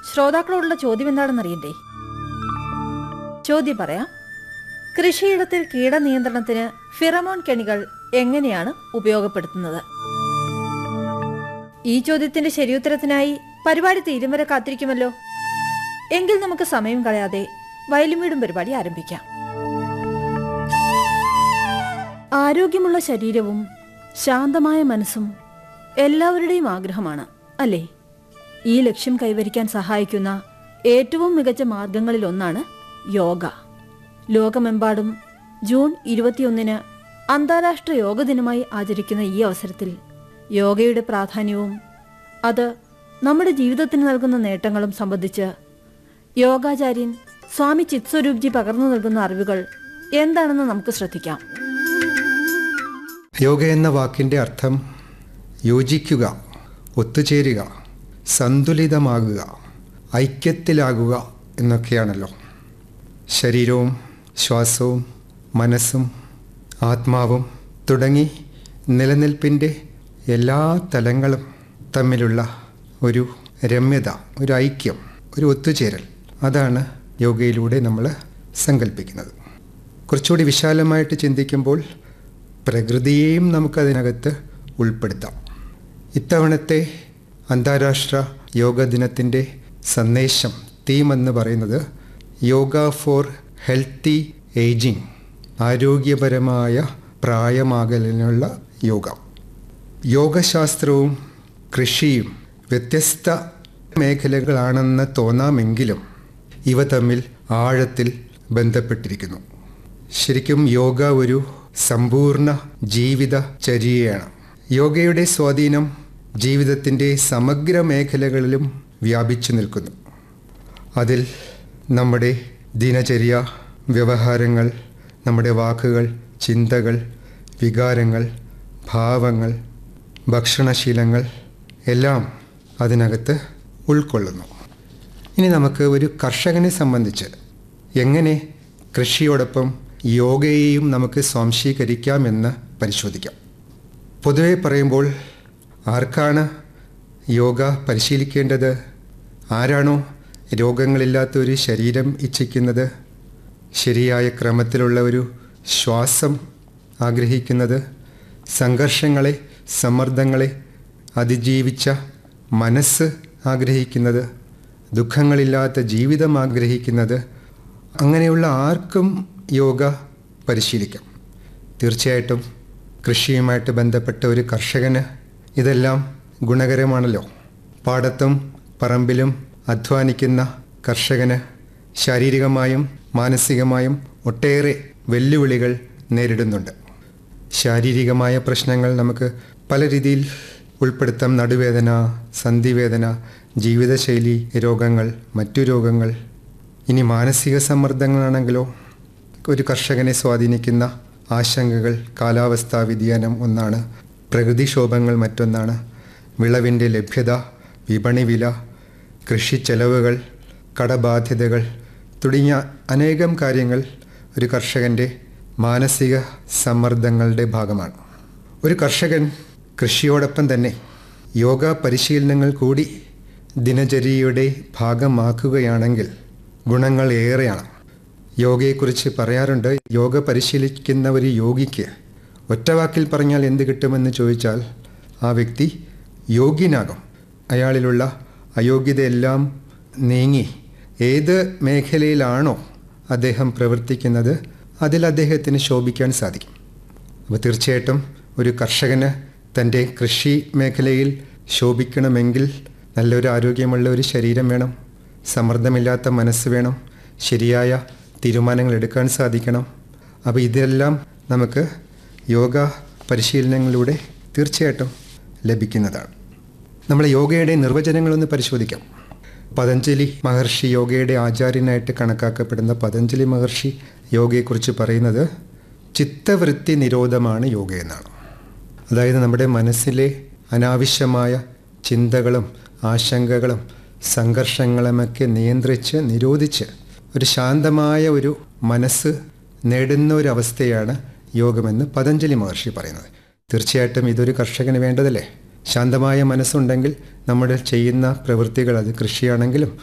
ശ്രോതാക്കളോടുള്ള ചോദ്യം എന്താണെന്നറിയണ്ടേ ചോദ്യം പറയാം കൃഷിയിടത്തിൽ കീടനിയന്ത്രണത്തിന് ഫിറമോൺ കെണികൾ എങ്ങനെയാണ് ഉപയോഗപ്പെടുത്തുന്നത് ഈ ചോദ്യത്തിന്റെ ശരിയുത്തരത്തിനായി പരിപാടി തീരും വരെ കാത്തിരിക്കുമല്ലോ എങ്കിൽ നമുക്ക് സമയം കളയാതെ വയലും വീടും പരിപാടി ആരംഭിക്കാം ആരോഗ്യമുള്ള ശരീരവും ശാന്തമായ മനസ്സും എല്ലാവരുടെയും ആഗ്രഹമാണ് അല്ലേ ഈ ലക്ഷ്യം കൈവരിക്കാൻ സഹായിക്കുന്ന ഏറ്റവും മികച്ച മാർഗങ്ങളിലൊന്നാണ് യോഗ ലോകമെമ്പാടും ജൂൺ ഇരുപത്തിയൊന്നിന് അന്താരാഷ്ട്ര യോഗ ദിനമായി ആചരിക്കുന്ന ഈ അവസരത്തിൽ യോഗയുടെ പ്രാധാന്യവും അത് നമ്മുടെ ജീവിതത്തിന് നൽകുന്ന നേട്ടങ്ങളും സംബന്ധിച്ച് യോഗാചാര്യൻ സ്വാമി ചിത്സ്വരൂപ്ജി പകർന്നു നൽകുന്ന അറിവുകൾ എന്താണെന്ന് നമുക്ക് ശ്രദ്ധിക്കാം യോഗ എന്ന വാക്കിൻ്റെ അർത്ഥം യോജിക്കുക ഒത്തുചേരുക സന്തുലിതമാകുക ഐക്യത്തിലാകുക എന്നൊക്കെയാണല്ലോ ശരീരവും ശ്വാസവും മനസ്സും ആത്മാവും തുടങ്ങി നിലനിൽപ്പിൻ്റെ എല്ലാ തലങ്ങളും തമ്മിലുള്ള ഒരു രമ്യത ഒരു ഐക്യം ഒരു ഒത്തുചേരൽ അതാണ് യോഗയിലൂടെ നമ്മൾ സങ്കല്പിക്കുന്നത് കുറച്ചുകൂടി വിശാലമായിട്ട് ചിന്തിക്കുമ്പോൾ പ്രകൃതിയെയും നമുക്കതിനകത്ത് ഉൾപ്പെടുത്താം ഇത്തവണത്തെ അന്താരാഷ്ട്ര യോഗ ദിനത്തിൻ്റെ സന്ദേശം തീം എന്ന് പറയുന്നത് യോഗ ഫോർ ഹെൽത്തി ഏജിങ് ആരോഗ്യപരമായ പ്രായമാകലിനുള്ള യോഗ യോഗശാസ്ത്രവും കൃഷിയും വ്യത്യസ്ത മേഖലകളാണെന്ന് തോന്നാമെങ്കിലും ഇവ തമ്മിൽ ആഴത്തിൽ ബന്ധപ്പെട്ടിരിക്കുന്നു ശരിക്കും യോഗ ഒരു സമ്പൂർണ്ണ ജീവിത ചര്യയാണ് യോഗയുടെ സ്വാധീനം ജീവിതത്തിൻ്റെ സമഗ്ര മേഖലകളിലും വ്യാപിച്ചു നിൽക്കുന്നു അതിൽ നമ്മുടെ ദിനചര്യ വ്യവഹാരങ്ങൾ നമ്മുടെ വാക്കുകൾ ചിന്തകൾ വികാരങ്ങൾ ഭാവങ്ങൾ ഭക്ഷണശീലങ്ങൾ എല്ലാം അതിനകത്ത് ഉൾക്കൊള്ളുന്നു ഇനി നമുക്ക് ഒരു കർഷകനെ സംബന്ധിച്ച് എങ്ങനെ കൃഷിയോടൊപ്പം യോഗയെയും നമുക്ക് സ്വാംശീകരിക്കാമെന്ന് പരിശോധിക്കാം പൊതുവെ പറയുമ്പോൾ ആർക്കാണ് യോഗ പരിശീലിക്കേണ്ടത് ആരാണോ രോഗങ്ങളില്ലാത്ത ഒരു ശരീരം ഇച്ഛിക്കുന്നത് ശരിയായ ക്രമത്തിലുള്ള ഒരു ശ്വാസം ആഗ്രഹിക്കുന്നത് സംഘർഷങ്ങളെ സമ്മർദ്ദങ്ങളെ അതിജീവിച്ച മനസ്സ് ആഗ്രഹിക്കുന്നത് ദുഃഖങ്ങളില്ലാത്ത ജീവിതം ആഗ്രഹിക്കുന്നത് അങ്ങനെയുള്ള ആർക്കും യോഗ പരിശീലിക്കാം തീർച്ചയായിട്ടും കൃഷിയുമായിട്ട് ബന്ധപ്പെട്ട ഒരു കർഷകന് ഇതെല്ലാം ഗുണകരമാണല്ലോ പാടത്തും പറമ്പിലും അധ്വാനിക്കുന്ന കർഷകന് ശാരീരികമായും മാനസികമായും ഒട്ടേറെ വെല്ലുവിളികൾ നേരിടുന്നുണ്ട് ശാരീരികമായ പ്രശ്നങ്ങൾ നമുക്ക് പല രീതിയിൽ ഉൾപ്പെടുത്താം നടുവേദന സന്ധിവേദന ജീവിതശൈലി രോഗങ്ങൾ മറ്റു രോഗങ്ങൾ ഇനി മാനസിക സമ്മർദ്ദങ്ങളാണെങ്കിലോ ഒരു കർഷകനെ സ്വാധീനിക്കുന്ന ആശങ്കകൾ കാലാവസ്ഥാ വ്യതിയാനം ഒന്നാണ് പ്രകൃതിക്ഷോഭങ്ങൾ മറ്റൊന്നാണ് വിളവിൻ്റെ ലഭ്യത വിപണി വില കൃഷി ചെലവുകൾ കടബാധ്യതകൾ തുടങ്ങിയ അനേകം കാര്യങ്ങൾ ഒരു കർഷകൻ്റെ മാനസിക സമ്മർദ്ദങ്ങളുടെ ഭാഗമാണ് ഒരു കർഷകൻ കൃഷിയോടൊപ്പം തന്നെ യോഗ പരിശീലനങ്ങൾ കൂടി ദിനചര്യയുടെ ഭാഗമാക്കുകയാണെങ്കിൽ ഗുണങ്ങൾ ഏറെയാണ് യോഗയെക്കുറിച്ച് പറയാറുണ്ട് യോഗ പരിശീലിക്കുന്ന ഒരു യോഗിക്ക് ഒറ്റവാക്കിൽ പറഞ്ഞാൽ എന്ത് കിട്ടുമെന്ന് ചോദിച്ചാൽ ആ വ്യക്തി യോഗ്യനാകും അയാളിലുള്ള അയോഗ്യതയെല്ലാം നീങ്ങി ഏത് മേഖലയിലാണോ അദ്ദേഹം പ്രവർത്തിക്കുന്നത് അതിൽ അദ്ദേഹത്തിന് ശോഭിക്കാൻ സാധിക്കും അപ്പോൾ തീർച്ചയായിട്ടും ഒരു കർഷകന് തൻ്റെ കൃഷി മേഖലയിൽ ശോഭിക്കണമെങ്കിൽ നല്ലൊരു ആരോഗ്യമുള്ള ഒരു ശരീരം വേണം സമ്മർദ്ദമില്ലാത്ത മനസ്സ് വേണം ശരിയായ തീരുമാനങ്ങൾ എടുക്കാൻ സാധിക്കണം അപ്പോൾ ഇതെല്ലാം നമുക്ക് യോഗ പരിശീലനങ്ങളിലൂടെ തീർച്ചയായിട്ടും ലഭിക്കുന്നതാണ് നമ്മൾ യോഗയുടെ നിർവചനങ്ങളൊന്ന് പരിശോധിക്കാം പതഞ്ജലി മഹർഷി യോഗയുടെ ആചാര്യനായിട്ട് കണക്കാക്കപ്പെടുന്ന പതഞ്ജലി മഹർഷി യോഗയെക്കുറിച്ച് പറയുന്നത് ചിത്തവൃത്തി നിരോധമാണ് യോഗ എന്നാണ് അതായത് നമ്മുടെ മനസ്സിലെ അനാവശ്യമായ ചിന്തകളും ആശങ്കകളും സംഘർഷങ്ങളുമൊക്കെ നിയന്ത്രിച്ച് നിരോധിച്ച് ഒരു ശാന്തമായ ഒരു മനസ്സ് നേടുന്ന ഒരു അവസ്ഥയാണ് യോഗമെന്ന് പതഞ്ജലി മഹർഷി പറയുന്നത് തീർച്ചയായിട്ടും ഇതൊരു കർഷകന് വേണ്ടതല്ലേ ശാന്തമായ മനസ്സുണ്ടെങ്കിൽ നമ്മൾ ചെയ്യുന്ന പ്രവൃത്തികൾ അത് കൃഷിയാണെങ്കിലും